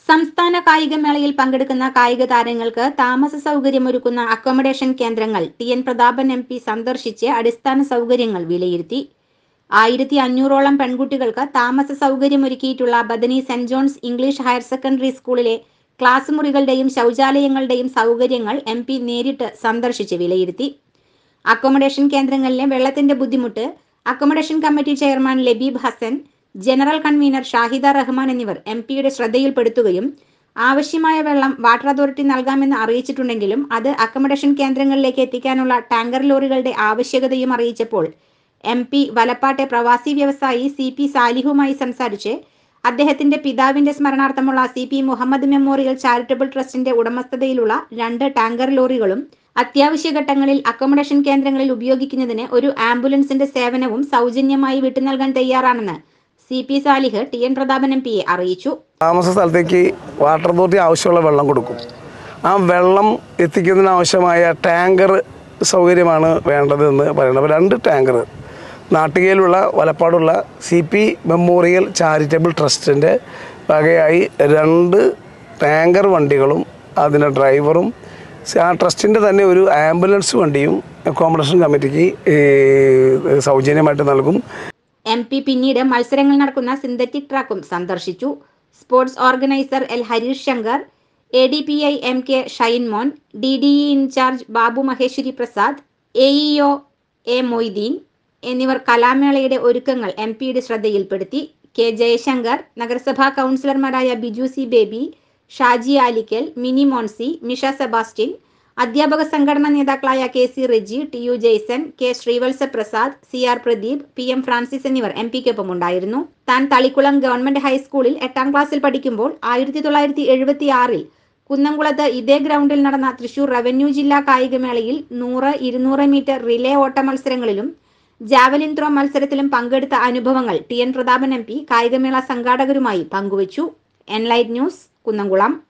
സംസ്ഥാന കായികമേളയിൽ പങ്കെടുക്കുന്ന കായിക താരങ്ങൾക്ക് താമസ സൗകര്യമൊരുക്കുന്ന അക്കോമഡേഷൻ കേന്ദ്രങ്ങൾ T N Prathapan M P സന്ദർശിച്ച് അടിസ്ഥാന സൗകര്യങ്ങൾ വിലയിരുത്തി ആയിരത്തി അഞ്ഞൂറോളം പെൺകുട്ടികൾക്ക് താമസ സൗകര്യമൊരുക്കിയിട്ടുള്ള Bethany saint John's English higher secondary സ്കൂളിലെ ക്ലാസ് മുറികളുടെയും ശൗചാലയങ്ങളുടെയും സൗകര്യങ്ങൾ എം പി നേരിട്ട് സന്ദർശിച്ച് വിലയിരുത്തി അക്കോമഡേഷൻ കേന്ദ്രങ്ങളിലെ വെള്ളത്തിന്റെ ബുദ്ധിമുട്ട് accommodation committee chairman Labeeb Hasan general convener Shahida Rahman എന്നിവർ എം പിയുടെ ശ്രദ്ധയിൽപ്പെടുത്തുകയും ആവശ്യമായ വെള്ളം വാട്ടർ അതോറിറ്റി നൽകാമെന്ന് അറിയിച്ചിട്ടുണ്ടെങ്കിലും അത് അക്കോമഡേഷൻ കേന്ദ്രങ്ങളിലേക്ക് എത്തിക്കാനുള്ള ടാങ്കർ ലോറികളുടെ ആവശ്യകതയും അറിയിച്ചപ്പോൾ എം പി വലപ്പാട്ടെ പ്രവാസി വ്യവസായി സി പി സാലിഹുമായി സംസാരിച്ച് അദ്ദേഹത്തിന്റെ പിതാവിന്റെ സ്മരണാർത്ഥമുള്ള C P Muhammad memorial charitable ട്രസ്റ്റിന്റെ ഉടമസ്ഥതയിലുള്ള രണ്ട് ടാങ്കർ ലോറികളും അത്യാവശ്യ ഘട്ടങ്ങളിൽ അക്കോമഡേഷൻ കേന്ദ്രങ്ങളിൽ ഉപയോഗിക്കുന്നതിന് ഒരു ആംബുലൻസിന്റെ സേവനവും സൗജന്യമായി വിട്ടു നൽകാൻ തയ്യാറാണെന്ന് C P Salih T N Prathapan M പിയെ അറിയിച്ചു താമസ സ്ഥലത്തേക്ക് വാട്ടർ അതോറിറ്റി ആവശ്യമുള്ള വെള്ളം കൊടുക്കും ആ വെള്ളം എത്തിക്കുന്നതിന് ആവശ്യമായ ടാങ്കർ സൗകര്യമാണ് വേണ്ടതെന്ന് പറയുന്നത് അപ്പോൾ രണ്ട് ടാങ്കർ നാട്ടികയിലുള്ള വലപ്പാടുള്ള സി പി മെമ്മോറിയൽ ചാരിറ്റബിൾ ട്രസ്റ്റിൻ്റെ വകയായി രണ്ട് ടാങ്കർ വണ്ടികളും അതിൻ്റെ ഡ്രൈവറും ആ ട്രസ്റ്റിൻ്റെ തന്നെ ഒരു ആംബുലൻസ് വണ്ടിയും അക്കോമഡേഷൻ കമ്മിറ്റിക്ക് ഏ, സൗജന്യമായിട്ട് നൽകും എം പി പിന്നീട് മത്സരങ്ങൾ നടക്കുന്ന സിന്തറ്റിക് ട്രാക്കും സന്ദർശിച്ചു sports organiser L Harish Shankar A D P I M K Shinemon D D E in charge Babu Maheshwari Prasad A E O A Moideen എന്നിവർ കലാമേളയുടെ ഒരുക്കങ്ങൾ എം പിയുടെ ശ്രദ്ധയിൽപ്പെടുത്തി കെ ജയശങ്കർ നഗരസഭാ കൗൺസിലർമാരായ ബിജു സി ബേബി ഷാജി ആലിക്കൽ മിനി മോൺസി മിഷ സെബാസ്റ്റ്യൻ അധ്യാപക സംഘടനാ നേതാക്കളായ K C Reji T U Jaison K Sreevatsa Prasad C R Pradeep P M Francis എന്നിവർ എം പിക്കൊപ്പം ഉണ്ടായിരുന്നു താൻ തളിക്കുളം ഗവൺമെന്റ് ഹൈസ്കൂളിൽ എട്ടാം ക്ലാസ്സിൽ പഠിക്കുമ്പോൾ ആയിരത്തി തൊള്ളായിരത്തി എഴുപത്തി ആറിൽ കുന്നംകുളത്ത് ഇതേ ഗ്രൗണ്ടിൽ നടന്ന തൃശൂർ റവന്യൂ ജില്ലാ കായികമേളയിൽ നൂറ് ഇരുന്നൂറ് മീറ്റർ റിലേ ഓട്ട മത്സരങ്ങളിലും ജാവലിൻ ത്രോ മത്സരത്തിലും പങ്കെടുത്ത അനുഭവങ്ങൾ T N Prathapan M P കായികമേള സംഘാടകരുമായി പങ്കുവച്ചു എൻലൈറ്റ് ന്യൂസ് കുന്നംകുളം